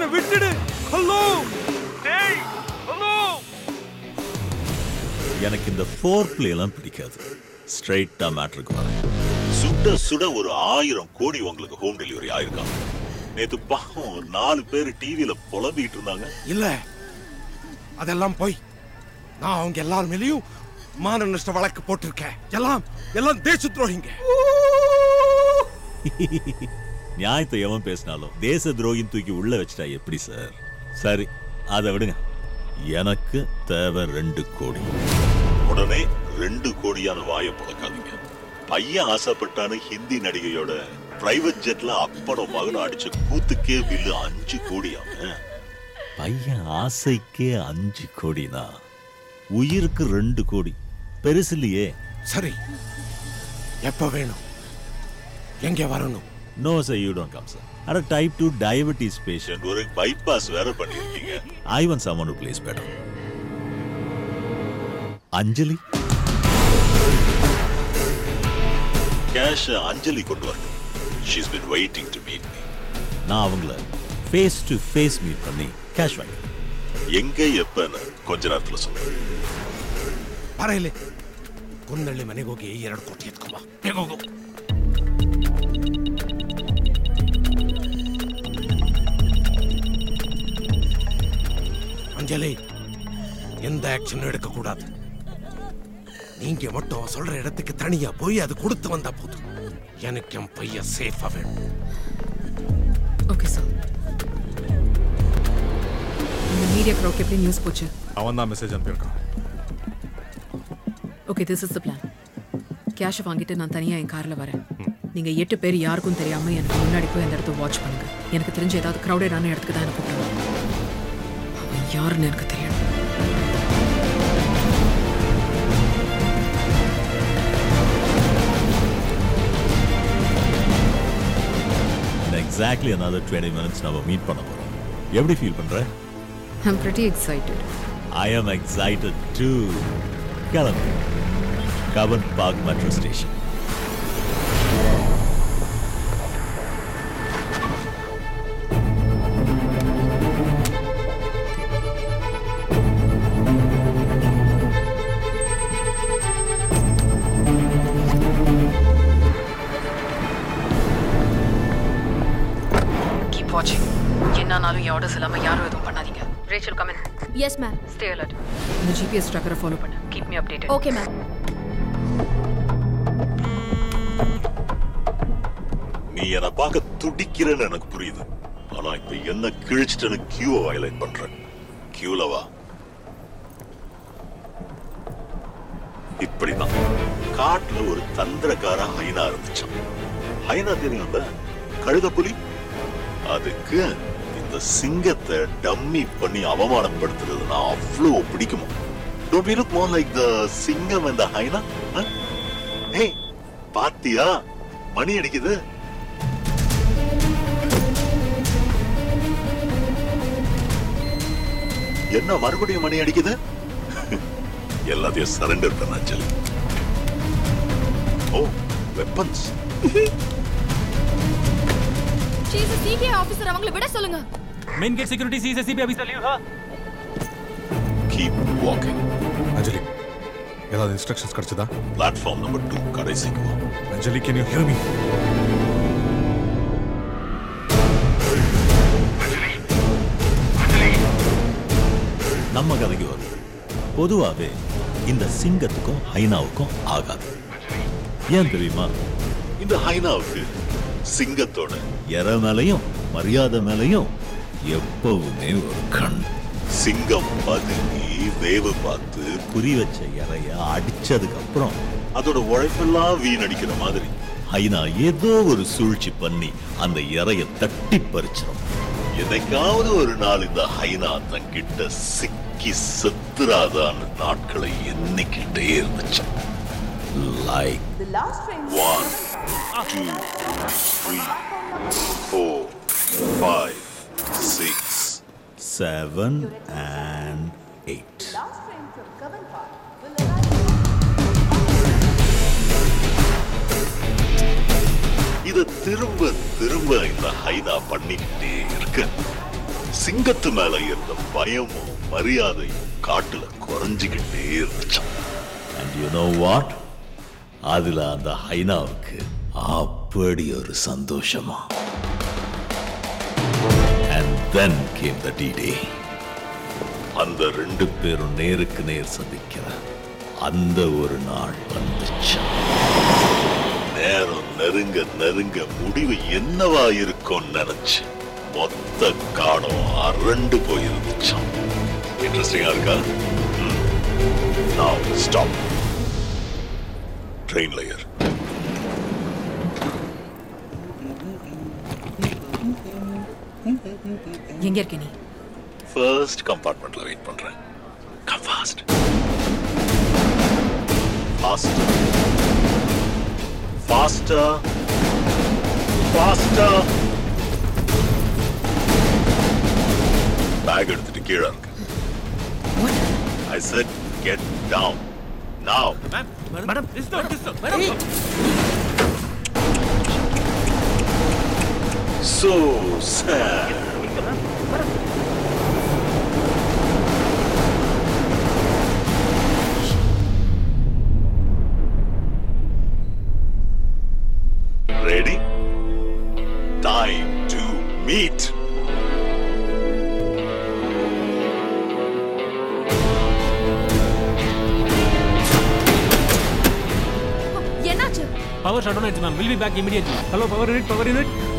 என்ன விட்டுடு ஹலோ டேய் ஹலோ எனக்கு இந்த ஃபோர் எல்லாம் பிடிக்காது ஸ்ட்ரைட்டா மேட்ருக்கு வரேன் சுட சுட ஒரு ஆயிரம் கோடி உங்களுக்கு ஹோம் டெலிவரி ஆயிருக்காங்க நேத்து பாவம் ஒரு நாலு பேர் டிவியில புலம்பிட்டு இருந்தாங்க இல்ல அதெல்லாம் போய் நான் அவங்க எல்லார் மேலயும் மான நஷ்ட வழக்கு போட்டிருக்கேன் எல்லாம் எல்லாம் தேச துரோகிங்க நியாயத்தை எவன் பேசினாலும் தேச துரோகின்னு தூக்கி உள்ள வச்சிட்டா எப்படி சார் சரி அதை விடுங்க எனக்கு தேவை ரெண்டு கோடி உடனே ரெண்டு கோடியான வாயை புழக்காதீங்க பையன் ஆசைப்பட்டான்னு ஹிந்தி நடிகையோட பிரைவேட் ஜெட்ல அப்படம் மகனும் அடிச்ச கூத்துக்கே பில்லு அஞ்சு கோடியாம பையன் ஆசைக்கே அஞ்சு கோடினா உயிருக்கு ரெண்டு கோடி பெருசு இல்லையே சரி எப்ப வேணும் எங்க வரணும் no sir you don't come sir அட டைப் டூ டயபெட்டிஸ் பேஷண்ட் ஒரு பைபாஸ் வேற பண்ணிருக்கீங்க I want summon to place better Anjali cash Anjali கொண்டு வரணும் she's been waiting to meet me நான் அவங்கள ஃபேஸ் டு ஃபேஸ் மீட் பண்ணி கேஷ் வாங்கி எங்க எப்பன்னு கொஞ்ச நேரத்துல சொல்றேன் ಬರಲಿ ಕುಂದಳ್ಳಿ ಮನೆಗೆ ಹೋಗಿ ಎರಡು ಕೋಟಿ ಎತ್ಕೊಂಬ ಬೇಗ ಹೋಗು அஞ்சலி எந்த ஆக்ஷனும் எடுக்க கூடாது நீங்க மட்டும் சொல்ற இடத்துக்கு தனியா போய் அது கொடுத்து வந்தா போதும் எனக்கு என் பையன் சேஃபா வேணும் ஓகே சார் இந்த மீடியா க்ரௌட் எப்படி நியூஸ் போச்சு அவன் தான் மெசேஜ் அனுப்பியிருக்கான் okay this is the plan கேஷை வாங்கிட்டு நான் தனியாக என் காரில் வரேன் நீங்கள் எட்டு பேர் யாருக்கும் தெரியாமல் எனக்கு முன்னாடி போய் அந்த இடத்த வாட்ச் பண்ணுங்க எனக்கு தெரிஞ்ச ஏதாவது க்ரௌடடான இடத்துக்கு தான் எனக்கு கூப்பிடுவேன் அவன் யாருன்னு எனக்கு தெரியணும் in exactly another 20 minutes நம்ம மீட் பண்ண போறோம் எப்படி ஃபீல் பண்ற I'm pretty excited I am excited too. கிளம்பு கவன் பார்க் மெட்ரோ ஸ்டேஷன் கீப் வாட்சிங் என்னன்னாலும் என் ஆர்டர்ஸ் இல்லாமல் யாரும் எதுவும் பண்ணாதீங்க Rachel comment yes ma'am stay alert இந்த ஜிபிஎஸ் ட்ராக்கரை ஃபாலோ பண்ணு keep me updated okay ma'am நீ என்னை பார்க்க துடிக்கிறன்னு எனக்கு புரியுது ஆனா இப்ப என்ன கிழிச்சிட்டேன்னு கியூவை வயலேட் பண்ற கியூல வா இப்படிதான் காட்டுல ஒரு தந்திரக்கார ஹைனா இருந்துச்சான் ஹைனா தெரியும்ல கழுத புலி அதுக்கு இந்த சிங்கத்தை டம்மி பண்ணி அவமானப்படுத்துறதுனா அவ்வளவு பிடிக்குமா Don't we look more like the சிங்கம் and the hyena? Huh? Hey, பாத்தியா மணி அடிக்குது என்ன மறுபடியும் மணி அடிக்குது எல்லாத்தையும் சரண்டர் பண்ண Anjali oh weapons she's CBI officer அவங்கள விட சொல்லுங்க मेन गेट सिक्योरिटी सी से सीबी अभी चली हाँ கீப் வாக்கிங் அஞ்சலி ஏதாவது இன்ஸ்ட்ரக்ஷன்ஸ் கிடைச்சதா பிளாட்ஃபார்ம் நம்பர் டூ கடைசிக்கு வா Anjali can you hear me நம்ம கதைக்கு வரும் பொதுவாவே இந்த சிங்கத்துக்கும் ஹைனாவுக்கும் ஆகாது ஏன் தெரியுமா இந்த ஹைனாவுக்கு சிங்கத்தோட எற மேலையும் மரியாதை மேலையும் எப்பவுமே ஒரு கண் சிங்கம் பதுங்கி வேவு பார்த்து குறி வச்ச இறைய அடிச்சதுக்கு அப்புறம் அதோட உழைப்பெல்லாம் வீணடிக்கிற மாதிரி ஹைனா ஏதோ ஒரு சூழ்ச்சி பண்ணி அந்த இறைய தட்டி பறிச்சிடும் என்னைக்காவது ஒரு நாள் இந்த ஹைனா தங்கிட்ட சிக்கி செத்துறாதான்னு நாட்களை எண்ணிக்கிட்டே இருந்துச்சு like one two three four five six seven and eight இத திரும்ப திரும்ப இந்த ஹைனா பண்ணிக்கிட்டே இருக்க சிங்கத்து மேல இருந்த பயமும் மரியாதையும் காட்டுல குறைஞ்சுக்கிட்டே இருந்துச்சான் அண்ட் யூ நோ வாட் அதுல அந்த ஹைனாவுக்கு அப்படி ஒரு சந்தோஷமா அண்ட் தென் கேம் த டி அந்த ரெண்டு பேரும் நேருக்கு நேர் சந்திக்கிற அந்த ஒரு நாள் வந்துச்சு நேரம் நெருங்க நெருங்க முடிவு என்னவா இருக்கும்னு நினைச்சு மொத்த காடம் அரண்டு போயிருந்துச்சான் இன்ட்ரெஸ்டிங்கா இருக்கா நான் ஸ்டாப் ட்ரெயின் லேயர் எங்க இருக்க நீ ஃபர்ஸ்ட் கம்பார்ட்மெண்ட்ல வெயிட் பண்றேன் come fast faster faster faster bag எடுத்துட்டு கீழே இருக்கு I said get down now Madam, this door, this door. Madam, so sad ready time to meet என்னாச்சு power shut down ஆயிடுச்சு ma'am. We'll be back immediately. Hello, power unit, power unit.